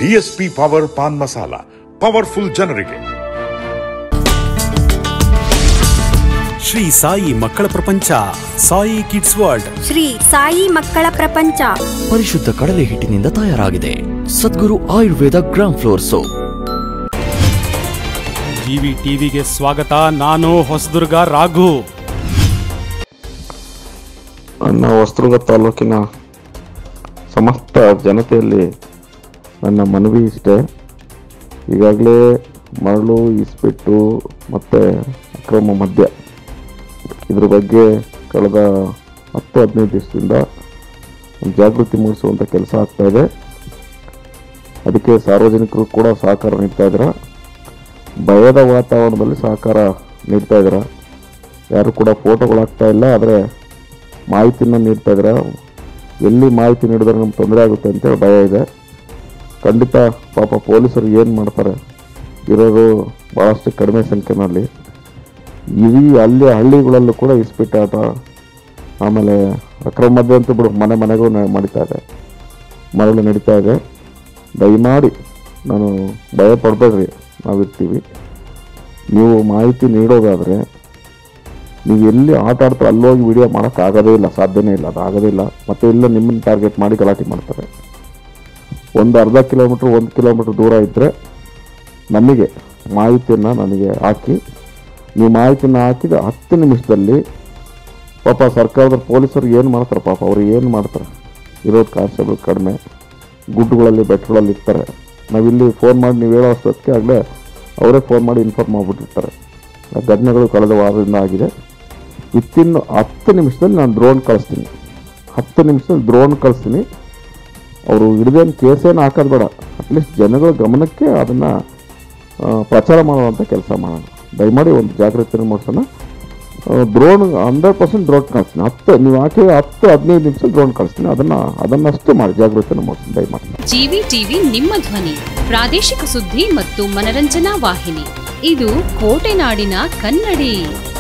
DSP power pan masala powerful ಜನರಿಗೆ ಶ್ರೀ ಸಾಯಿ ಮಕ್ಕಳ ಪ್ರಪಂಚ ಸಾಯಿ ಕಿಡ್ಸ್ ವರ್ಲ್ಡ್ ಶ್ರೀ ಸಾಯಿ ಮಕ್ಕಳ ಪ್ರಪಂಚ ಪರಿಶುದ್ಧ ಕಡಲೆ ಹಿಟ್ಟಿನಿಂದ ತಯಾರಾಗಿದೆ Sadguru Ayurveda gram flour soap GV ಟಿವಿಗೆ ಸ್ವಾಗತ ನಾನು ಹೊಸದುರ್ಗ ರಾಘು ನನ್ನ ಹೊಸದುರ್ಗ ತಾಲೂಕಿನ ಸಮಸ್ತ ಜನತೆಯಲ್ಲಿ ನನ್ನ ಮನವಿ ಇಷ್ಟೇ ಈಗಾಗಲೇ ಮರಳು ಇಸ್ಪಿಟ್ಟು ಮತ್ತು ಅಕ್ರಮ ಮದ್ಯ ಇದ್ರ ಬಗ್ಗೆ ಕಳೆದ ಹತ್ತು ಹದಿನೈದು ದಿವಸದಿಂದ ಒಂದು ಜಾಗೃತಿ ಮೂಡಿಸುವಂಥ ಕೆಲಸ ಆಗ್ತಾ ಇದೆ ಅದಕ್ಕೆ ಸಾರ್ವಜನಿಕರು ಕೂಡ ಸಹಕಾರ ನೀಡ್ತಾ ಇದ್ದಾರೆ ಭಯದ ವಾತಾವರಣದಲ್ಲಿ ಸಹಕಾರ ನೀಡ್ತಾ ಇದ್ದಾರೆ ಯಾರು ಕೂಡ ಫೋಟೋಗಳಾಗ್ತಾ ಇಲ್ಲ ಆದರೆ ಮಾಹಿತಿನ ನೀಡ್ತಾ ಇದ್ದಾರೆ ಎಲ್ಲಿ ಮಾಹಿತಿ ನೀಡಿದ್ರೆ ನಮ್ಗೆ ತೊಂದರೆ ಆಗುತ್ತೆ ಅಂತೇಳಿ ಭಯ ಇದೆ ಖಂಡಿತ ಪಾಪ ಪೊಲೀಸರು ಏನು ಮಾಡ್ತಾರೆ ಇರೋದು ಭಾಳಷ್ಟು ಕಡಿಮೆ ಸಂಖ್ಯೆನಲ್ಲಿ ಇಡೀ ಅಲ್ಲಿ ಹಳ್ಳಿಗಳಲ್ಲೂ ಕೂಡ ಇಸ್ಪಿಟ್ಟಾಟ ಆಮೇಲೆ ಅಕ್ರಮ ಮದ್ಯ ಅಂತೂ ಬಿಡು ಮನೆ ಮನೆಗೂ ನ- ನಡೀತಾ ಇದೆ ಮರಳು ನಡೀತಾ ಇದೆ ದಯಮಾಡಿ ನಾನು ಭಯ ಪಡಬೇಡ್ರಿ ನಾವಿರ್ತೀವಿ ನೀವು ಮಾಹಿತಿ ನೀಡೋದಾದರೆ ನೀವು ಎಲ್ಲಿ ಆಟ ಆಡ್ತಾರೆ ಅಲ್ಲೋಗಿ ವಿಡಿಯೋ ಮಾಡೋಕ್ಕಾಗೋದೇ ಇಲ್ಲ ಸಾಧ್ಯನೇ ಇಲ್ಲ ಅದು ಆಗೋದೇ ಇಲ್ಲ ಮತ್ತೆ ಇಲ್ಲ ನಿಮ್ಮನ್ನು ಟಾರ್ಗೆಟ್ ಮಾಡಿ ಗಲಾಟೆ ಮಾಡ್ತಾರೆ ಒಂದು ಅರ್ಧ ಕಿಲೋಮೀಟ್ರ್ ಒಂದು ಕಿಲೋಮೀಟ್ರ್ ದೂರ ಇದ್ದರೆ ನಮಗೆ ಮಾಹಿತಿಯನ್ನು ನನಗೆ ಹಾಕಿ ನೀವು ಮಾಹಿತಿನ ಹಾಕಿದ ಹತ್ತು ನಿಮಿಷದಲ್ಲಿ ಪಾಪ ಸರ್ಕಾರದ ಪೊಲೀಸರು ಏನು ಮಾಡ್ತಾರೆ ಪಾಪ ಅವ್ರು ಏನು ಮಾಡ್ತಾರೆ ಇರೋದು ಕಾನ್ಸ್ಟೇಬಲ್ ಕಡಿಮೆ ಗುಡ್ಡುಗಳಲ್ಲಿ ಬೆಟ್ಟಗಳಲ್ಲಿ ಇರ್ತಾರೆ ನಾವಿಲ್ಲಿ ಫೋನ್ ಮಾಡಿ ನೀವು ಹೇಳೋ ಅಷ್ಟೊತ್ತಿಗೆ ಆಗಲೇ ಅವರೇ ಫೋನ್ ಮಾಡಿ ಇನ್ಫಾರ್ಮ್ ಮಾಡಿಬಿಟ್ಟಿರ್ತಾರೆ ಆ ಘಟನೆಗಳು ಕಳೆದ ವಾರದಿಂದ ಆಗಿದೆ ವಿತ್ತಿನ್ ಹತ್ತು ನಿಮಿಷದಲ್ಲಿ ನಾನು ಡ್ರೋನ್ ಕಳಿಸ್ತೀನಿ ಹತ್ತು ನಿಮಿಷದಲ್ಲಿ ಡ್ರೋನ್ ಕಳಿಸ್ತೀನಿ ಅವರು ಹಿಡಿದೇನು ಕೇಸೇನು ಹಾಕೋದು ಬೇಡ ಅಟ್ಲೀಸ್ಟ್ ಜನಗಳ ಗಮನಕ್ಕೆ ಅದನ್ನು ಪ್ರಚಾರ ಮಾಡುವಂಥ ಕೆಲಸ ಮಾಡೋಣ ದಯಮಾಡಿ ಒಂದು ಜಾಗೃತಿಯನ್ನು ಮೂಡಿಸೋಣ ಡ್ರೋನ್ ಹಂಡ್ರೆಡ್ ಪರ್ಸೆಂಟ್ ಡ್ರೋನ್ ಕಳಿಸ್ತೀನಿ ಹತ್ತು ನೀವು ಹಾಕಿ ಹತ್ತು ಹದಿನೈದು ನಿಮಿಷ ಡ್ರೋನ್ ಕಳಿಸ್ತೀನಿ ಅದನ್ನು ಅದನ್ನಷ್ಟೇ ಮಾಡಿ ಜಾಗೃತಿಯನ್ನು ಮೂಡಿಸ್ತೀನಿ ದಯಮಾಡಿ ಜಿವಿ ಟಿವಿ ನಿಮ್ಮ ಧ್ವನಿ ಪ್ರಾದೇಶಿಕ ಸುದ್ದಿ ಮತ್ತು ಮನರಂಜನಾ ವಾಹಿನಿ ಇದು ಕೋಟೆನಾಡಿನ ಕನ್ನಡಿ